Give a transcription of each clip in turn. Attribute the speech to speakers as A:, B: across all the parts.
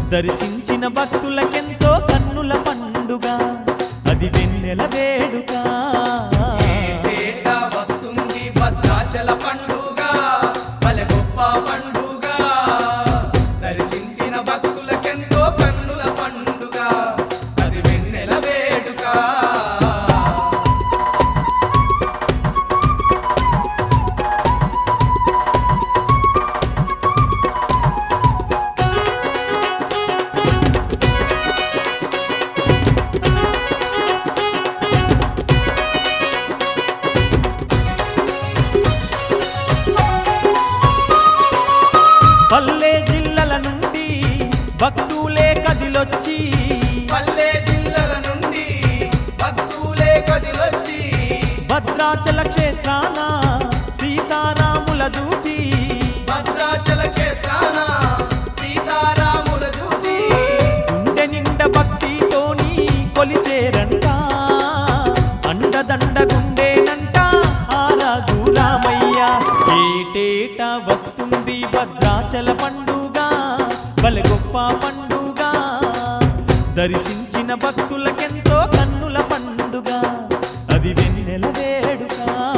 A: దర్శించిన భక్తులకెంతో కన్నుల పండుగ అది వెన్నెల వేడుక
B: ఏటేటా వస్తుంది భద్రాచల పండుగ భలే గొప్ప పండుగ దర్శించిన భక్తులకెంతో కన్నుల పండుగ అది వెన్నెల వేడుక
A: పల్లె జిల్లల నుండి భక్తులే కదిలొచ్చి
B: పల్లె జిల్లల నుండి భక్తులే కదిలొచ్చి
A: భద్రాచల క్షేత్రాన సీతారాముల చూసి
B: భద్రాచల క్షేత్రాన సీతారాముల చూసి
A: గుండె నిండ భక్తితోని కొలిచేరంట అండదండ గుండేనంట ఆరాధు రామయ్య ఏటేట వస్తుంది భద్రాచల పండుగ బల గొప్ప పండుగ దర్శించిన భక్తులకెంతో కన్నుల పండుగ అది వెన్నెల వేడుక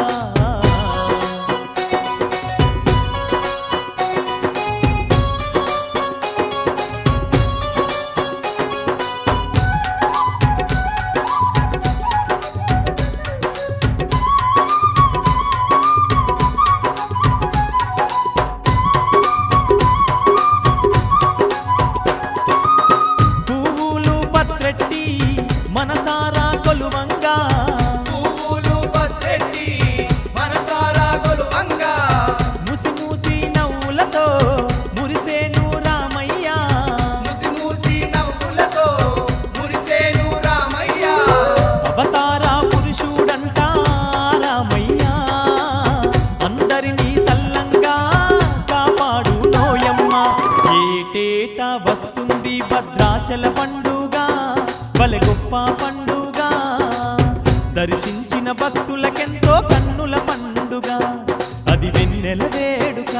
A: పువ్వులు పత్రెట్టి మనసారా కొలువంగా
B: పువ్వులు పత్రెట్టి మనసారా కొలువంగా
A: ముసి ముసి నవ్వులతో మురిసేను రామయ్య
B: ముసి మూసి నవ్వులతో మురిసేను రామయ్య
A: అవతార పురుషుడంట రామయ్య అందరినీ సల్లంగా కాపాడు నోయమ్మ ఏటేట వస్తుంది భద్రాచల పండుగ బలె గొప్ప పండుగ దర్శించిన భక్తులకెంతో కన్నుల పండుగ అది వెన్నెల వేడుక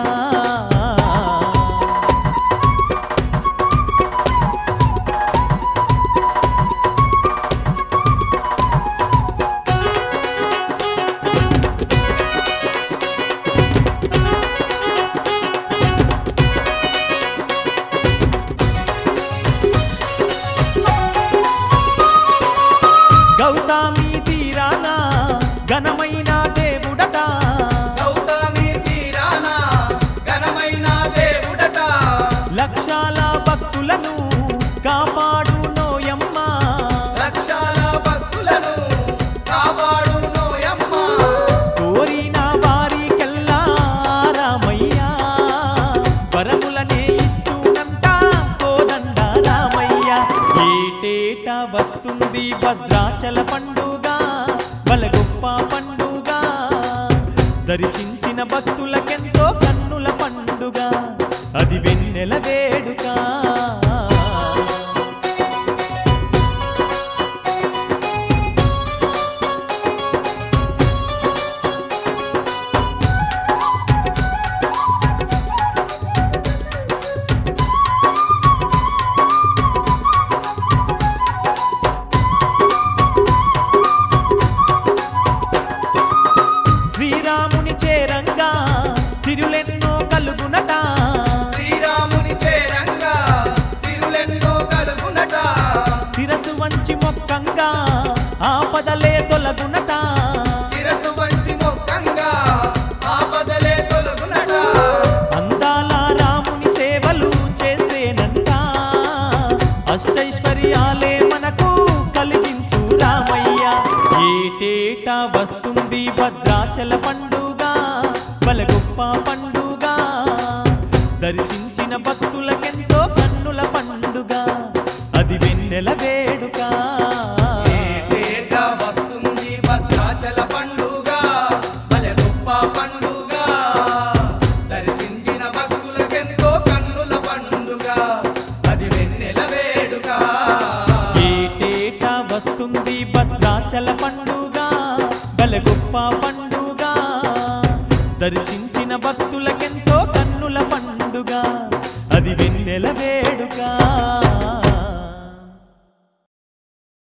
A: గౌతమి తీరాన ఘనమైన దేవుడట
B: గౌతమి తీరాన ఘనమైన దేవుడట
A: లక్షాల భక్తులను కాపాడు నోయమ్మ
B: లక్షాల భక్తులను కాపాడు నోయమ్మ
A: కోరిన వారికెల్లా రామయ్య వరములనే ఇచ్చునంట కోదండ రామయ్య ఏటేట వస్తుంది భద్రాచల పండుగ బల గొప్ప పండుగ దర్శించిన భక్తులకెంతో కన్నుల పండుగ అది వెన్నెల వేడుక శ్రీరాముని చేరంగా సిరులెన్నో కలుగునట
B: శ్రీరాముని చేరంగా సిరులెన్నో కలుగునట
A: శిరసు వంచి మొక్కంగా ఆపదలే తొలగునట
B: శిరసు వంచి మొక్కంగా ఆపదలే తొలగునట
A: అందాల రాముని సేవలు చేస్తేనంట అష్టైశ్వర్యాలే మనకు కలిగించు రామయ్య ఏటేటా వస్తుంది భద్రాచల పండుగ బల గొప్ప పండుగ దర్శించిన భక్తులకెంతో కన్నుల పండుగ అది వెన్నెల వేడుక
B: ఏటేటా వస్తుంది భద్రాచల పండుగ భలే గొప్ప పండుగ దర్శించిన భక్తులకెంతో కన్నుల పండుగ అది వెన్నెల వేడుక
A: ఏటేటా వస్తుంది భద్రాచల పండుగ బల గొప్ప పండుగ దర్శించిన భక్తులకెంతో